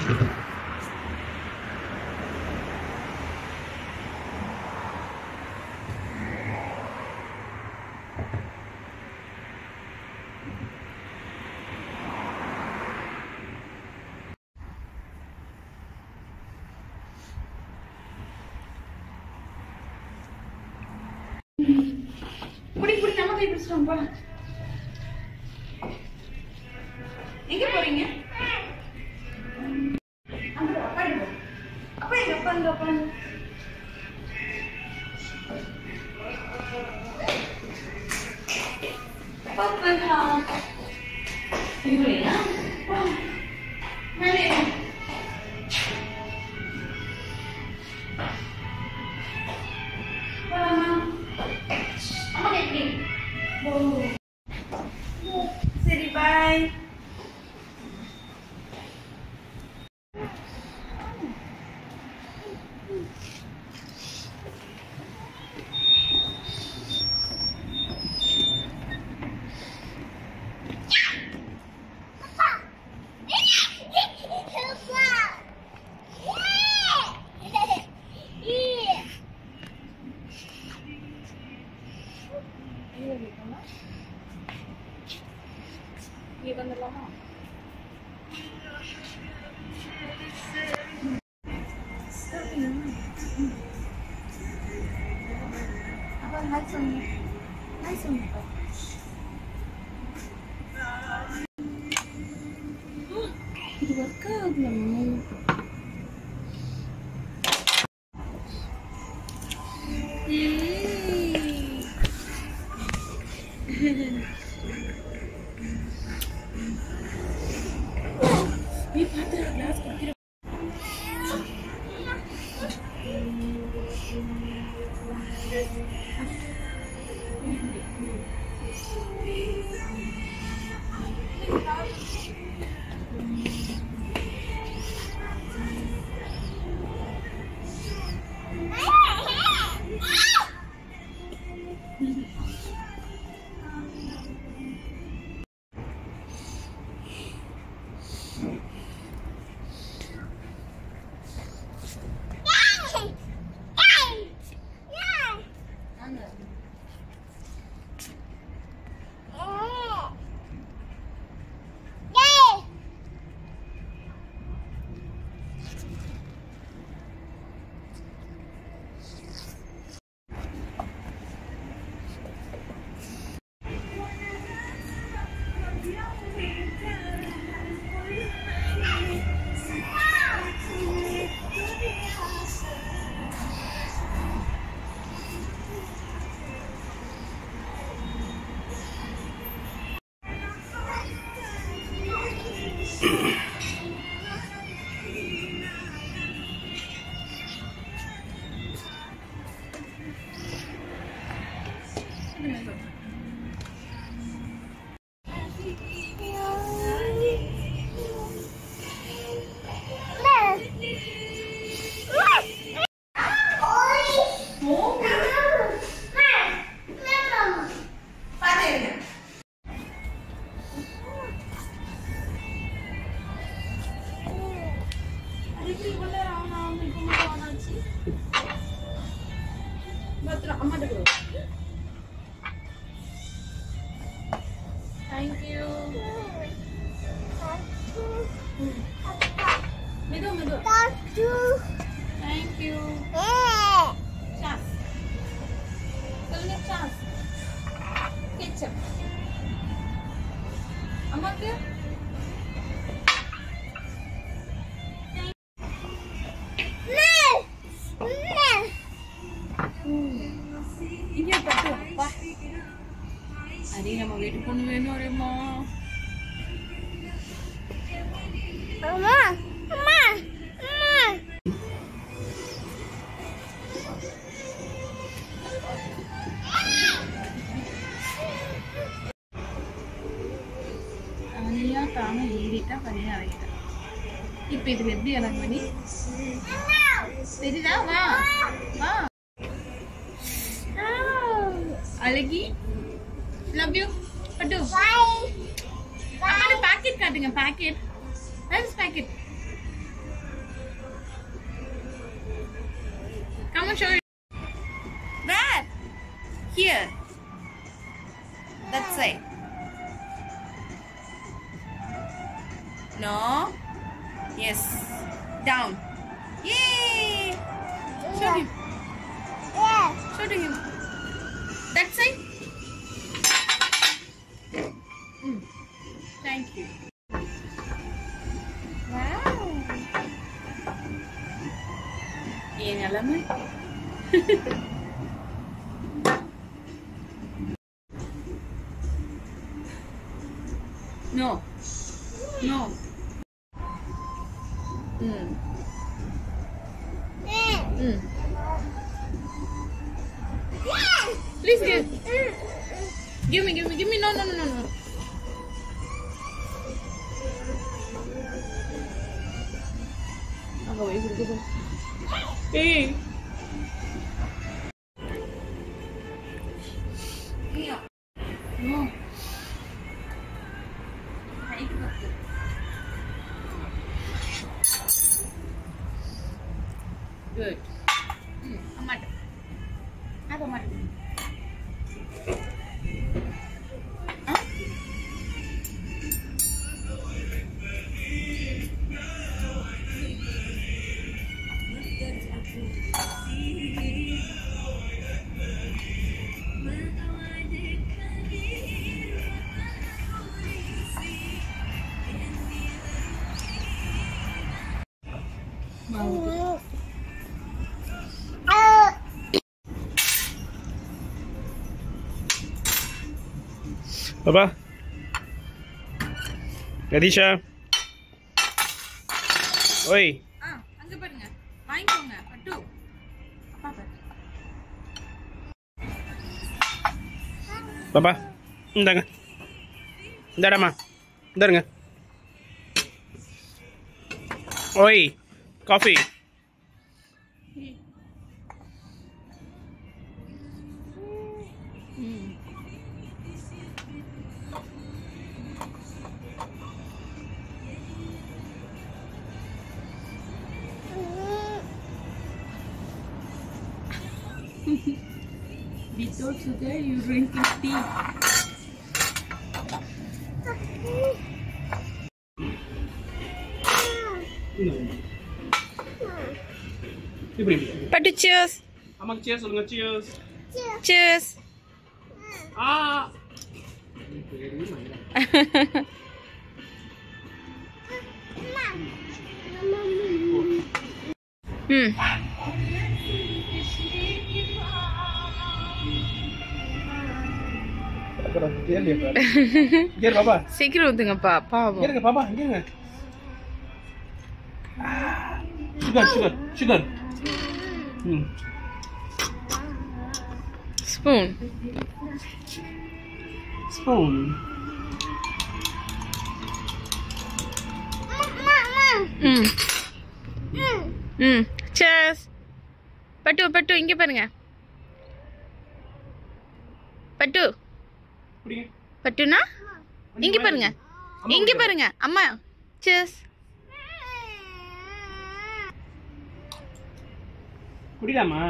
புடி புடி நம்ம கை பிடிச்சிட்டோம் போலாம் எங்க போறீங்க அங்க போ, அப்பா இங்க போ. அப்பா எங்க அப்பா இங்க அப்பா இங்க. அப்பா போகலாம். இதுலையா? வா. மேலே ஏறு. போலாமா? அம்மா கை பிடி. சரி பாய் இங்க வந்துடலாமா அப்பா ஹாய் சொல்லுங்க ஹாய் சொல்லுங்க இது ஒர்க் ஆகுதுலம்மா நீ பார்த்து கிளாஸ் குடிக்கிற பாருங்க அதுக்கு இவ்வளவு நேரம் ஆனா அவங்க இப்ப மட்டும் ஆனாச்சு பத்திரம் அம்மாட்ட கொடு தேங்க்யூ மெதுவா மெதுவா தேங்க்யூ சாஸ் சொல்லுங்க சாஸ் கெச்சப் அம்மாக்கு இங்கே பட்டு வா அடி நம்ம வீட்டு பொண்ணு வேணும் ஒரேம்மா தனியா தானே ஏறிட்டா தனியா இறங்கிட்டா இப்ப இதுல எப்படி இறங்க மணி தெரியுதா வா வா அழகி லவ் யூ பட்டு அம்மாட பாக்கெட் காட்டுங்க packet where is packet Come on, show it. Where? Here. That side. No. Yes. Down. Yay! Show him. Show to him. That side. Mm. Thank you. Wow. ಏನ್ ಎಲ್ಲಮ್ಮ no no hmm hmm Please give. Give me, give me, give me. No, no, no, no, no. I'll go away. Go, go, go. Hey. Yeah. No. Good. Hmm. Amat. Apa amat? Huh? Mau. பாப்பா கதீஷா ஓய் ஆ அங்க பாருங்க வாங்கிக்கோங்க பட்டு அப்பா பாரு பாப்பா இந்தாங்க இந்தாடாமா இந்தாருங்க ஓய் காஃபி ம் Without sugar, you drink tea. இப்படி Patu, cheers. அம்மாக்கு சேர் சொல்லுங்க சியர்ஸ் Cheers. ஆ ம் இங்கே பாப்பா சீக்கிரம் ஊத்துங்கப்பா பாவம் இருங்க பாப்பா இங்க இருங்க சுகர் சுகர் சுகர் ம் ஸ்பூன் ஸ்பூன் ம் ம் சேர்ஸ் பட்டு பட்டு இங்கே பாருங்க பட்டு குடிங்க பட்டுனா இங்க பாருங்க இங்க பாருங்க அம்மா சேர்ஸ் குடிலாமா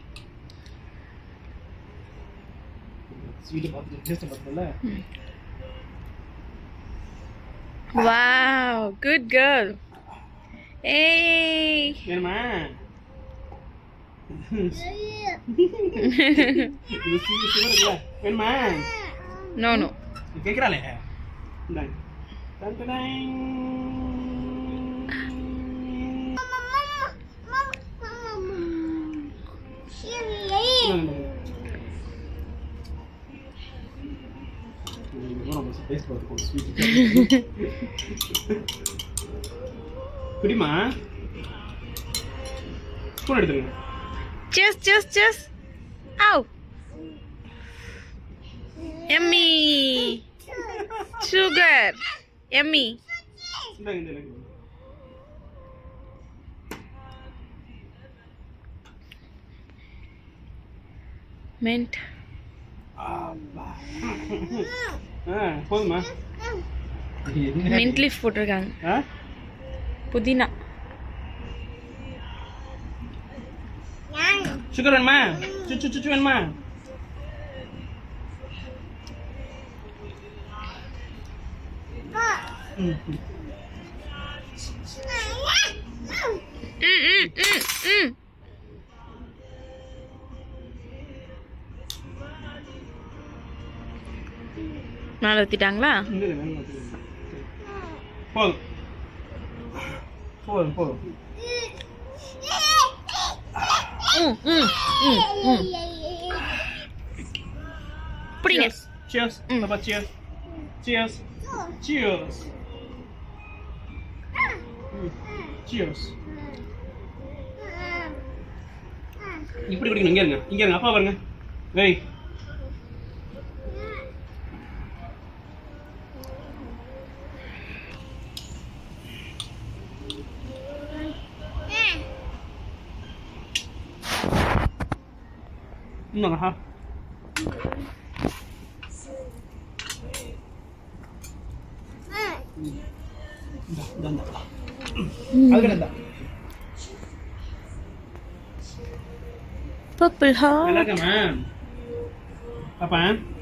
ஸ்வீட் பார்த்து டேஸ்ட் பார்த்தல வாவ் குட் கேர்ள் ஏய் வேணுமா இது சுகர் சுகர் இல்ல வேணுமா நோ நோ கேக்குறாளே இந்தாங்க டன் டன் டன். இந்தாங்க, இந்தாங்க. இது நம்ம taste பார்த்துக்கோ, sweet. குடிமா ஸ்பூன் எடுத்துருங்க சேர்ஸ் சேர்ஸ் சேர்ஸ் ஆவ் எம்மி சுகர் எம்மி இந்தாங்க இந்த எனக்கு மின்ட் ஆப்பா. ஆ போதுமா மின்ட் லீஃப் போட்டிருக்காங்க ஆ புதினா Yang. சுகர் வேணுமா சுச்சு சுச்சு வேணுமா ம் ம். ம் ம் ம் ம் மேலே ஊற்றிட்டாங்களா இந்த இது வேணுமா? சரி. போதும் போதும் போதும் ம் ம் ம் ம் பிடிங்க Cheers. Mm. Papa, cheers. Cheers. Cheers. Mm. Cheers. இப்படி குடிக்கணும் இங்க இருங்க இங்க இருங்க அப்பா பாருங்க வெய் இன்னும் ஹா இந்தா, இந்தா, இந்தா. அதுக்கு இந்தா. பர்பிள் நல்லா ஹார்ட் இருக்காமா பாப்பா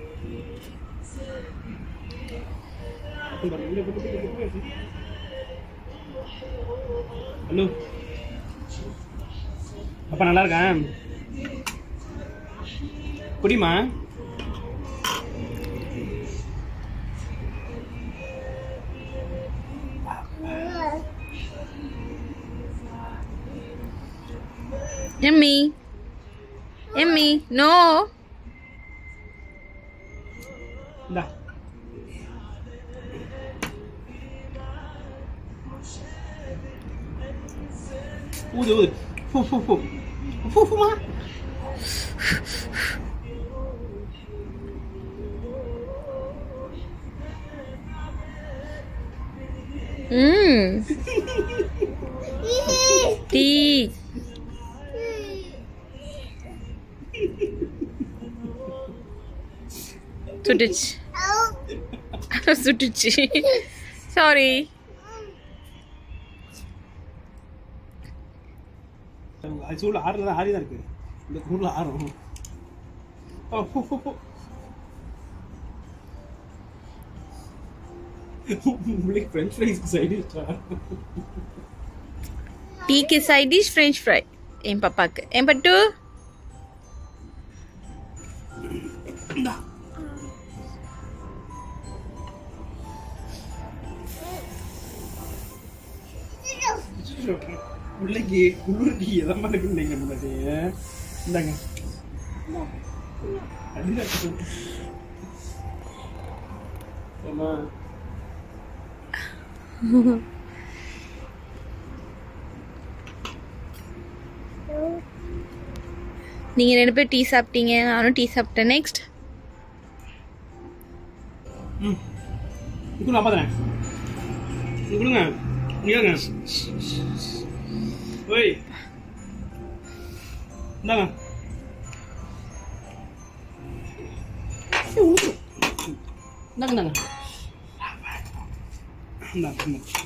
ஹலோ அப்பா நல்லா இருக்கா குடிமா எம்மி எம்மி நோ இந்தா ஊது ஊது ஃபு ஃபு ஃபு ஃபு ஃபுமா ம் டீ சுட்டுச்சு சுட்டுச்சு சாரி அது சூழல் ஆறுறது ஆறி தான் இருக்கு இந்த ஊரில் ஆறும் ஓ ஃபு ஃபு ஃபு உங்களுக்கு ஃப்ரெஞ்ச் ஃப்ரைஸ்க்கு சைடு டீக்கு சைட் டிஷ் ஃப்ரெஞ்ச் ஃப்ரை என் பாப்பாக்கு என் பட்டு பிள்ளைக்கு குளிருக்கு எதமா இருக்குன்னு நீங்க முன்னாடி இந்தாங்க அடிதான் இருக்கு. ஏம்மா, நீங்கள் ரெண்டு பேரும் டீ சாப்பிட்டீங்க நானும் டீ சாப்பிட்டேன் நெக்ஸ்ட் ம் இது நான் பார்த்துறேன் இது கொடுங்க இங்க ஓய் இந்தாங்க இந்தாங்க இந்தாங்க இந்தாங்க இந்தாங்க.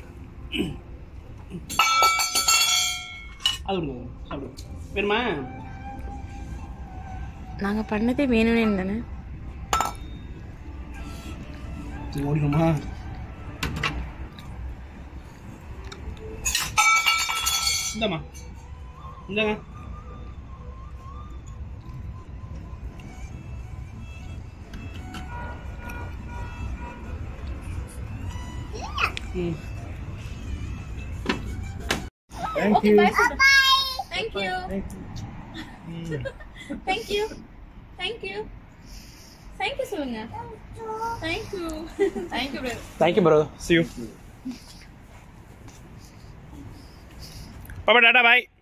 அது கொடுங்க சாப்பிடுங்க வேணுமா நாங்கள் பண்ணதே வேணும்னு தானே ஓடிடுமா இந்தாம்மா இந்தாங்க ம் Thank you. Thank you. Thank you. Thank you. Thank you சொல்லுங்க. Thank you. Thank you brother. Thank you bro see you பாப்பா டாடா பாய்